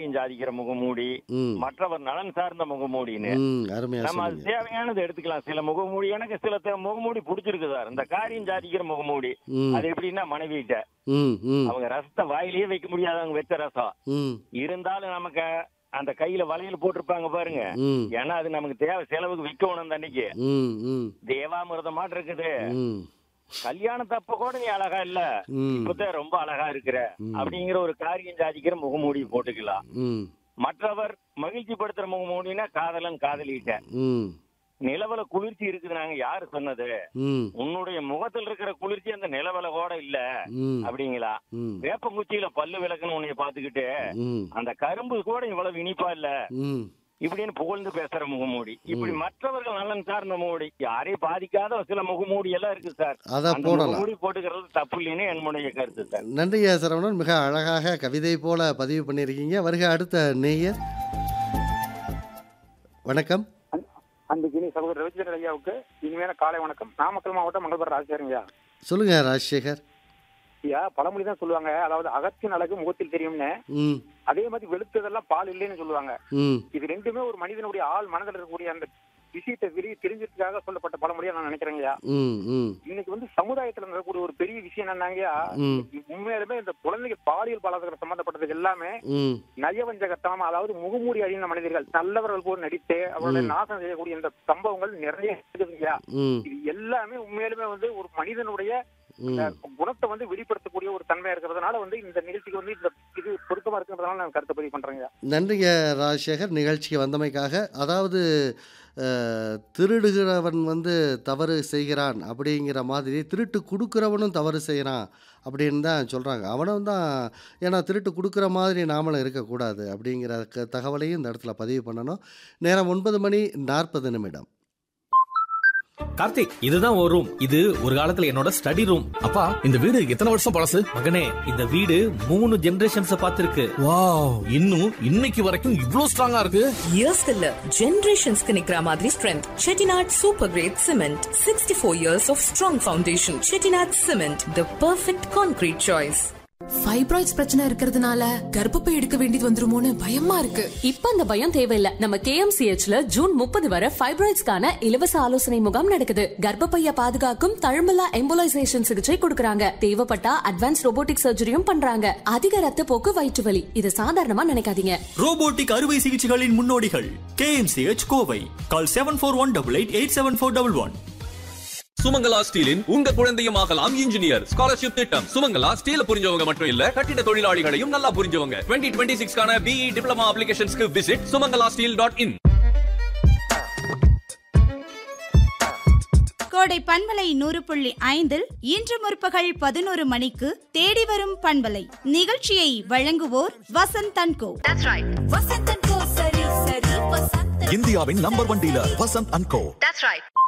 காரியம் சாதிக்கிற முகமூடி ம் மற்றவர் நலன் சார்ந்த முகமூடின்னு ம் அருமையா நம்ம அது சொன்னீங்க தேவையானது எடுத்துக்கலாம் சில முகமூடி எனக்கு சில தே- முகமூடி பிடிச்சிருக்கு சார் இந்த காரியம் சாதிக்கிற முகமூடி ம் அது எப்படின்னா மனைவிட்ட ம் ம் அவங்க ரசத்தை வாயிலேயே வைக்க முடியாது அவங்க வச்ச ரசம் ம் இருந்தாலும் நமக்கு அந்த கையில வளையல் போட்டிருப்பாங்க பாருங்க ம் ஏன்னா அது நமக்கு தேவை செலவுக்கு விற்கணும் அந்த அன்னைக்கு ம் ம் தேவாமிர்தம் மாட்டு இருக்குது ம் கல்யாணத்தப்ப கூட நீ அழகா இல்ல ம் இப்பதான் ரொம்ப அழகா இருக்கிற ம். அப்படிங்கிற ஒரு காரியம் சாதிக்கிற முகமூடி போட்டுக்கலாம் ம் மற்றவர் மகிழ்ச்சி படுத்துற முகமூடினா காதலன் காதலிட்ட ம் நிலவல குளிர்ச்சி இருக்குது நாங்க யாரு சொன்னது ம் உன்னுடைய முகத்தில் இருக்கிற குளிர்ச்சி அந்த நிலவல கூட இல்ல ம் அப்படிங்களா ம் வேப்பங்குச்சியில பல்லு விளக்குன்னு உன்னைய பாத்துக்கிட்டு ம் அந்த கரும்பு கூட இவ்வளவு இனிப்பா இல்ல ம் இப்படின்னு புகழ்ந்து பேசுற முகமூடி இப்படி மற்றவர்கள் நலன் சார்ந்த முகமூடி யாரையும் பாதிக்காத சில முகமூடி எல்லாம் இருக்கு சார் அதை அந்த போடலாம் முகமூடி போட்டுக்கிறது தப்பு இல்லைன்னு என்னுடைய கருத்து சார் நன்றியா சரவணன் மிக அழகாக கவிதை போல பதிவு பண்ணியிருக்கீங்க வருக அடுத்த நேயர் வணக்கம் அன்றைக்கு இனி சகோதரர் ரவிச்சந்திரன் ஐயாவுக்கு இனிமையான காலை வணக்கம் நாமக்கல் மாவட்டம் மங்களபுரம் ராஜசேகரங்கய்யா சொல்லுங்க ராஜசேகர் ஐயா பழமொழி தான் சொல்லுவாங்க அதாவது அகத்தின் அழகு முகத்தில் தெரியும்னு ம் அதே மாதிரி வெளுத்ததெல்லாம் பால் இல்லைன்னு சொல்லுவாங்க ம் இது ரெண்டுமே ஒரு மனிதனுடைய ஆள் மனதில் இருக்கக்கூடிய அந்த விஷயத்தை விரி தெரிஞ்சதுக்காக சொல்லப்பட்ட பழமொழியா நான் நினைக்கிறேங்கய்யா ம் ம் இன்னைக்கு வந்து சமுதாயத்துல நடக்கக்கூடிய ஒரு பெரிய விஷயம் என்னன்னாங்கய்யா ம் உண்மையாலுமே இந்த குழந்தைங்க பாலியல் பலாத்காரம் சம்பந்தப்பட்டது எல்லாமே ம் நயவஞ்சகத்தனமா அதாவது முகமூடி அழிந்த மனிதர்கள் நல்லவர்கள் போல் நடித்து அவர்களை நாசம் செய்யக்கூடிய இந்த சம்பவங்கள் நிறைய இருக்குதுங்கய்யா ம் இது எல்லாமே உண்மையிலுமே வந்து ஒரு மனிதனுடைய ம் அஹ், குணத்தை வந்து வெளிப்படுத்தக்கூடிய ஒரு தன்மையா இருக்கிறதுனால வந்து இந்த நிகழ்ச்சிக்கு வந்து இந்த இது பொருத்தமா இருக்குன்றதுனால நான் கருத்தை பதிவு பண்றேங்க நன்றிங்க ராஜசேகர் நிகழ்ச்சிக்கு வந்தமைக்காக அதாவது அஹ், திருடுகிறவன் வந்து தவறு செய்கிறான் அப்படிங்கிற மாதிரி திருட்டு கொடுக்குறவனும் தவறு செய்கிறான் அப்படின்னு தான் சொல்கிறாங்க அவனும் தான் ஏன்னா திருட்டு கொடுக்குற மாதிரி நாமளும் இருக்கக்கூடாது அப்படிங்கிற க தகவலையும் இந்த இடத்துல பதிவு பண்ணணும் நேரம் ஒன்பது மணி நாற்பது நிமிடம் கார்த்திக் இதுதான் ஒரு ரூம் இது ஒரு காலத்துல என்னோட ஸ்டடி ரூம் அப்பா இந்த வீடு எத்தனை வருஷம் பழசு மகனே இந்த வீடு மூணு ஜெனரேஷன்ஸ் பார்த்திருக்கு வாவ் இன்னும் இன்னைக்கு வரைக்கும் இவ்ளோ ஸ்ட்ராங்கா இருக்கு இயர்ஸ்க்கு இல்ல ஜெனரேஷன்ஸ்க்கு நிக்கிற மாதிரி strength Chettinad super grade cement sixty four years of strong foundation Chettinad cement the perfect concrete choice fibroids பிரச்சனை இருக்கிறதுனால கர்ப்பப்பை எடுக்க வேண்டியது வந்துருமோன்னு பயமா இருக்கு இப்ப அந்த பயம் தேவையில்ல நம்ம கேஎம்சிஹெச்ல ஜூன் முப்பது வரை ஃபைப்ராய்ட்ஸ்க்கான இலவச ஆலோசனை முகாம் நடக்குது கர்ப்பப்பைய பாதுகாக்கும் தழும்பலா எம்போலைசேஷன் சிகிச்சை கொடுக்கறாங்க தேவைப்பட்டா அட்வான்ஸ் ரோபோட்டிக் சர்ஜரியும் பண்றாங்க அதிக ரத்த போக்கு வயிற்று வலி இது சாதாரணமா நினைக்காதீங்க ரோபோட்டிக் அறுவை சிகிச்சைகளின் முன்னோடிகள் KMCH Kovai call seven four one double eight eight seven four double one Sumangala ஸ்டீலின் உங்க குழந்தையும் ஆகலாம் இன்ஜினியர் ஸ்காலர்ஷிப் திட்டம் சுமங்கலா ஸ்டீல புரிஞ்சவங்க மட்டும் இல்ல கட்டிட தொழிலாளிகளையும் நல்லா புரிஞ்சவங்க டுவெண்ட்டி டுவெண்ட்டி சிக்ஸ்க்கான பிஇ டிப்ளமா அப்ளிகேஷன்ஸ்க்கு visit Sumangala steel dot in கோடை பண்பலை நூறு புள்ளி ஐந்தில் இன்று முற்பகல் பதினோரு மணிக்கு தேடி வரும் பண்பலை நிகழ்ச்சியை வழங்குவோர் வசந்த் தன்கோ இந்தியாவின் number one dealer Vasanth and go